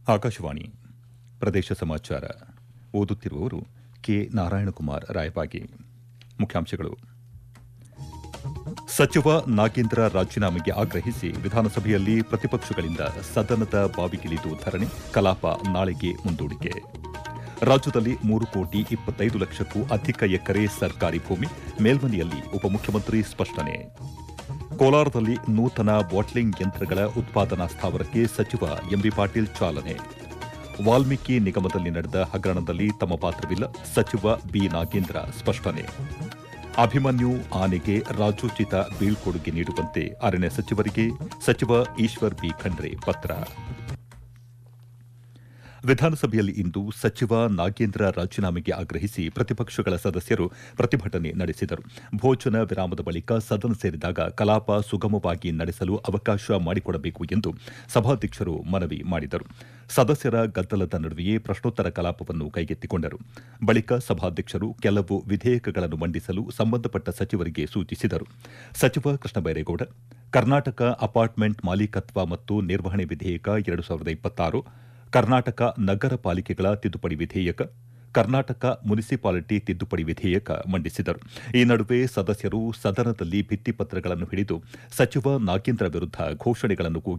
ಆಕಾಶವಾಣಿ ಪ್ರದೇಶ ಸಮಾಚಾರ ಓದುತ್ತಿರುವವರು ಕೆ ನಾರಾಯಣಕುಮಾರ್ ರಾಯಬಾಗಿ ಮುಖ್ಯಾಂಶಗಳು ಸಚಿವ ನಾಗೇಂದ್ರ ರಾಜೀನಾಮೆಗೆ ಆಗ್ರಹಿಸಿ ವಿಧಾನಸಭೆಯಲ್ಲಿ ಪ್ರತಿಪಕ್ಷಗಳಿಂದ ಸದನದ ಬಾವಿಗಿಳಿದು ಧರಣಿ ಕಲಾಪ ನಾಳೆಗೆ ಮುಂದೂಡಿಕೆ ರಾಜ್ಯದಲ್ಲಿ ಮೂರು ಕೋಟಿ ಇಪ್ಪತ್ತೈದು ಲಕ್ಷಕ್ಕೂ ಅಧಿಕ ಎಕರೆ ಸರ್ಕಾರಿ ಭೂಮಿ ಮೇಲ್ಮನೆಯಲ್ಲಿ ಉಪಮುಖ್ಯಮಂತ್ರಿ ಸ್ಪಷ್ಟನೆ ಕೋಲಾರದಲ್ಲಿ ನೂತನ ಬಾಟ್ಲಿಂಗ್ ಯಂತ್ರಗಳ ಉತ್ಪಾದನಾ ಸ್ಥಾವರಕ್ಕೆ ಸಚಿವ ಎಂಬಿ ಪಾಟೀಲ್ ಚಾಲನೆ ವಾಲ್ಮೀಕಿ ನಿಗಮದಲ್ಲಿ ನಡೆದ ಹಗರಣದಲ್ಲಿ ತಮ್ಮ ಪಾತ್ರವಿಲ್ಲ ಸಚಿವ ಬಿ ನಾಗೇಂದ್ರ ಸ್ಪಷ್ಟನೆ ಅಭಿಮನ್ಯು ಆನೆಗೆ ರಾಜೋಚಿತ ಬೀಳ್ಕೊಡುಗೆ ನೀಡುವಂತೆ ಅರಣ್ಯ ಸಚಿವರಿಗೆ ಸಚಿವ ಈಶ್ವರ್ ಬಿ ಖಂಡ್ರೆ ಪತ್ರ ವಿಧಾನಸಭೆಯಲ್ಲಿ ಇಂದು ಸಚಿವ ನಾಗೇಂದ್ರ ರಾಜೀನಾಮೆಗೆ ಆಗ್ರಹಿಸಿ ಪ್ರತಿಪಕ್ಷಗಳ ಸದಸ್ಯರು ಪ್ರತಿಭಟನೆ ನಡೆಸಿದರು ಭೋಜನ ವಿರಾಮದ ಬಳಿಕ ಸದನ ಸೇರಿದಾಗ ಕಲಾಪ ಸುಗಮವಾಗಿ ನಡೆಸಲು ಅವಕಾಶ ಮಾಡಿಕೊಡಬೇಕು ಎಂದು ಸಭಾಧ್ಯಕ್ಷರು ಮನವಿ ಮಾಡಿದರು ಸದಸ್ಯರ ಗದ್ದಲದ ನಡುವೆಯೇ ಪ್ರಶ್ನೋತ್ತರ ಕಲಾಪವನ್ನು ಕೈಗೆತ್ತಿಕೊಂಡರು ಬಳಿಕ ಸಭಾಧ್ಯಕ್ಷರು ಕೆಲವು ವಿಧೇಯಕಗಳನ್ನು ಮಂಡಿಸಲು ಸಂಬಂಧಪಟ್ಟ ಸಚಿವರಿಗೆ ಸೂಚಿಸಿದರು ಸಚಿವ ಕೃಷ್ಣ ಬೈರೇಗೌಡ ಕರ್ನಾಟಕ ಅಪಾರ್ಟ್ಮೆಂಟ್ ಮಾಲೀಕತ್ವ ಮತ್ತು ನಿರ್ವಹಣೆ ವಿಧೇಯಕ ಎರಡು ಸಾವಿರದ ಇಪ್ಪತ್ತಾರು ಕರ್ನಾಟಕ ನಗರ ಪಾಲಿಕೆಗಳ ತಿದ್ದುಪಡಿ ವಿಧೇಯಕ ಕರ್ನಾಟಕ ಮುನಿಸಿಪಾಲಿಟಿ ತಿದ್ದುಪಡಿ ವಿಧೇಯಕ ಮಂಡಿಸಿದರು ಈ ನಡುವೆ ಸದಸ್ಯರು ಸದನದಲ್ಲಿ ಭಿತ್ತಿಪತ್ರಗಳನ್ನು ಹಿಡಿದು ಸಚಿವ ನಾಗೇಂದ್ರ ವಿರುದ್ಧ ಘೋಷಣೆಗಳನ್ನು